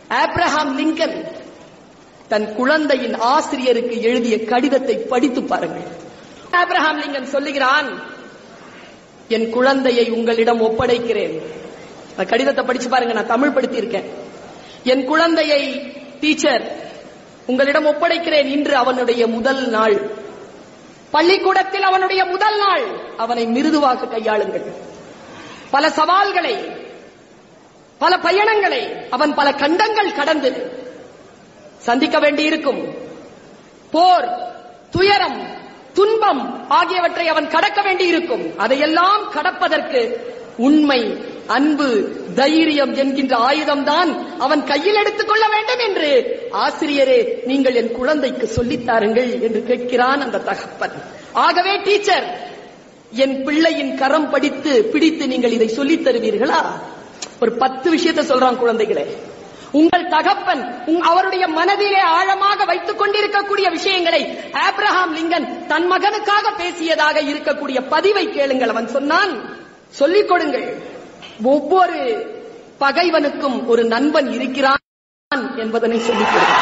Abraham Lincoln தன் குழந்தையின் ஆசிரியருக்கு எழுதிய கடிதத்தை படித்து பாருங்கள் ஆப்ரஹாம் லிங்கன் சொல்லுகிறான் என் குழந்தையை உங்களிடம் ஒப்படைக்கிறேன் அந்த கடிதத்தை படிச்சு பாருங்க நான் தமிழ் படுத்தி இருக்கேன் என் குழந்தையை டீச்சர் உங்களிடம் ஒப்படைக்கிறேன் இன்று அவனுடைய முதல் நாள் பள்ளிக்கூடத்தில் அவனுடைய முதல் நாள் அவனை மிருதுவாக கையாளுங்கள் பல சவால்களை பல பயணங்களை அவன் பல கண்டங்கள் கடந்து சந்திக்க வேண்டியிருக்கும் போர் துயரம் துன்பம் ஆகியவற்றை அவன் கடக்க வேண்டியிருக்கும் அதையெல்லாம் கடப்பதற்கு உண்மை அன்பு தைரியம் என்கின்ற ஆயுதம்தான் அவன் கையில் எடுத்துக் கொள்ள வேண்டும் என்று ஆசிரியரே நீங்கள் என் குழந்தைக்கு சொல்லித் தாருங்கள் என்று கேட்கிறான் அந்த தகப்பன் ஆகவே டீச்சர் என் பிள்ளையின் கரம் படித்து பிடித்து நீங்கள் இதை சொல்லித் தருவீர்களா ஒரு பத்து விஷயத்தை சொல்றான் குழந்தைகளே உங்கள் தகப்பன் உங்- அவருடைய மனதிலே ஆழமாக வைத்துக் கொண்டிருக்கக்கூடிய விஷயங்களை ஆப்ரஹாம் லிங்கன் தன் மகனுக்காக பேசியதாக இருக்கக்கூடிய பதிவை கேளுங்கள் அவன் சொன்னான் சொல்லிக் கொடுங்கள் ஒவ்வொரு பகைவனுக்கும் ஒரு நண்பன் இருக்கிறான் என்பதனை சொல்லிக் கொடுங்கள்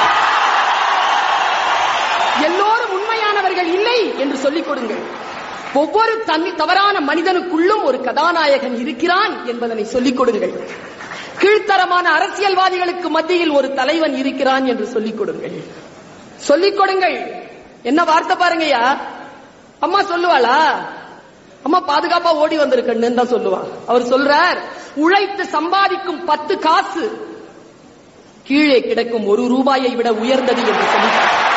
எல்லோரும் உண்மையானவர்கள் இல்லை என்று சொல்லிக் கொடுங்கள் ஒவ்வொரு தனி தவறான மனிதனுக்குள்ளும் ஒரு கதாநாயகன் இருக்கிறான் என்பதனை சொல்லிக் கொடுங்கள் கீழ்த்தரமான அரசியல்வாதிகளுக்கு மத்தியில் ஒரு தலைவன் இருக்கிறான் என்று சொல்லிக் கொடுங்கள் சொல்லிக் கொடுங்கள் என்ன வார்த்தை பாருங்கய்யா அம்மா சொல்லுவாளா அம்மா பாதுகாப்பா ஓடி வந்திருக்கன்னு தான் சொல்லுவா அவர் சொல்றார் உழைத்து சம்பாதிக்கும் பத்து காசு கீழே கிடக்கும் ஒரு ரூபாயை விட உயர்ந்தது என்று சொல்லி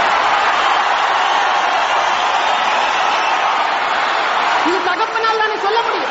இது தகப்பனால் தானே சொல்ல முடியும்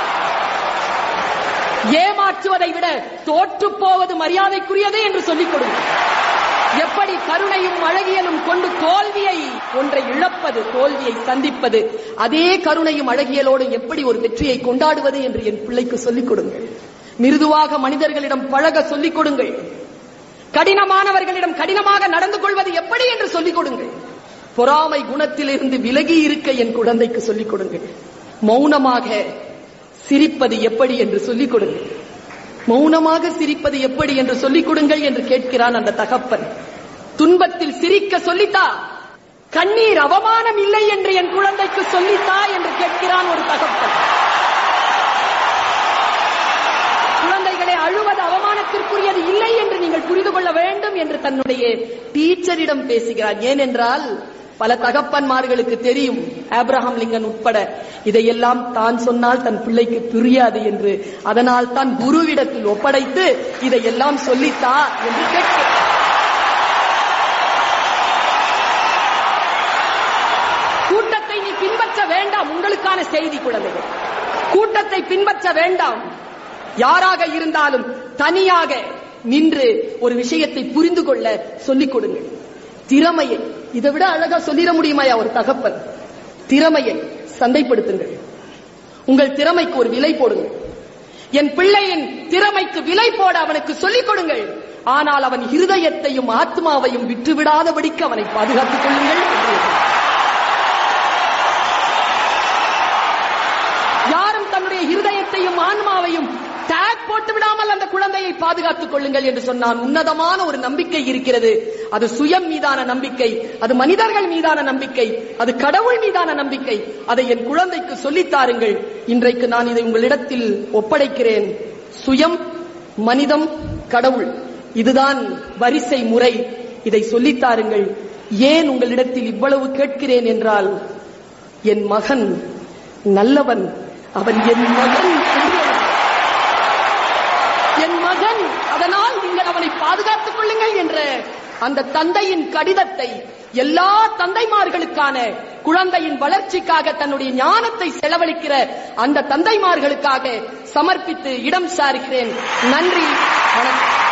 ஏமாற்றுவதை விட தோற்று போவது மரியாதைக்குரியதே என்று சொல்லிக் கொடுங்க எப்படி கருணையும் அழகியலும் கொண்டு தோல்வியை ஒன்றை இழப்பது தோல்வியை சந்திப்பது அதே கருணையும் அழகியலோடு எப்படி ஒரு வெற்றியை கொண்டாடுவது என்று என் பிள்ளைக்கு சொல்லிக் கொடுங்கள் மிருதுவாக மனிதர்களிடம் பழக சொல்லிக் கொடுங்கள் கடினமானவர்களிடம் கடினமாக நடந்து கொள்வது எப்படி என்று சொல்லிக் கொடுங்கள் பொறாமை குணத்திலிருந்து விலகி இருக்க என் குழந்தைக்கு சொல்லிக் கொடுங்கள் மௌனமாக சிரிப்பது எப்படி என்று சொல்லிக் கொடுங்கள் மௌனமாக சிரிப்பது எப்படி என்று சொல்லிக் கொடுங்கள் என்று கேட்கிறான் அந்த தகப்பன் துன்பத்தில் சிரிக்க சொல்லித்தா கண்ணீர் அவமானம் இல்லை என்று என் குழந்தைக்கு சொல்லித்தா என்று கேட்கிறான் ஒரு தகப்பன் குழந்தைகளை அழுவது அவமானத்திற்குரியது இல்லை என்று நீங்கள் புரிந்து கொள்ள வேண்டும் என்று தன்னுடைய டீச்சரிடம் பேசுகிறார் ஏனென்றால் பல தகப்பன்மார்களுக்கு தெரியும் ஆப்ரஹாம் லிங்கன் உட்பட இதையெல்லாம் தான் சொன்னால் தன் பிள்ளைக்கு புரியாது என்று அதனால் தான் குருவிடத்தில் ஒப்படைத்து இதையெல்லாம் சொல்லித்தா என்று கேட்கிறார் கூட்டத்தை நீ பின்பற்ற வேண்டாம் உங்களுக்கான செய்தி குழந்தைகள் கூட்டத்தை பின்பற்ற வேண்டாம் யாராக இருந்தாலும் தனியாக நின்று ஒரு விஷயத்தை புரிந்து கொள்ள சொல்லிக் கொடுங்கள் திறமையை இதை விட அழகா சொல்லிட முடியுமாயா ஒரு தகப்பன் திறமையை சந்தைப்படுத்துங்கள் உங்கள் திறமைக்கு ஒரு விலை போடுங்கள் என் பிள்ளையின் திறமைக்கு விலை போட அவனுக்கு சொல்லிக் கொடுங்கள் ஆனால் அவன் இருதயத்தையும் ஆத்மாவையும் விட்டுவிடாதபடிக்கு அவனை பாதுகாத்துக் கொள்ளுங்கள் என்று எழுதினார். யாரும் தன்னுடைய இருதயத்தையும் ஆன்மாவையும் டேக் போட்டு விடாமல் அந்த குழந்தையை பாதுகாத்துக் கொள்ளுங்கள் என்று சொன்னான் உன்னதமான ஒரு நம்பிக்கை இருக்கிறது அது சுயம் மீதான நம்பிக்கை அது மனிதர்கள் மீதான நம்பிக்கை அது கடவுள் மீதான நம்பிக்கை அதை என் குழந்தைக்கு சொல்லித் தாருங்கள் இன்றைக்கு நான் இதை உங்களிடத்தில் ஒப்படைக்கிறேன் சுயம் மனிதம் கடவுள் இதுதான் வரிசை முறை இதை சொல்லித் தாருங்கள் ஏன் உங்களிடத்தில் இவ்வளவு கேட்கிறேன் என்றால் என் மகன் நல்லவன் அவன் என் மகன் என்று என் மகன் அதனால் நீங்கள் அவனை பாதுகாத்துக் கொள்ளுங்கள் என்ற அந்த தந்தையின் கடிதத்தை எல்லா தந்தைமார்களுக்கான குழந்தையின் வளர்ச்சிக்காக தன்னுடைய ஞானத்தை செலவழிக்கிற அந்த தந்தைமார்களுக்காக சமர்ப்பித்து இடம் சாருகிறேன் நன்றி வணக்கம்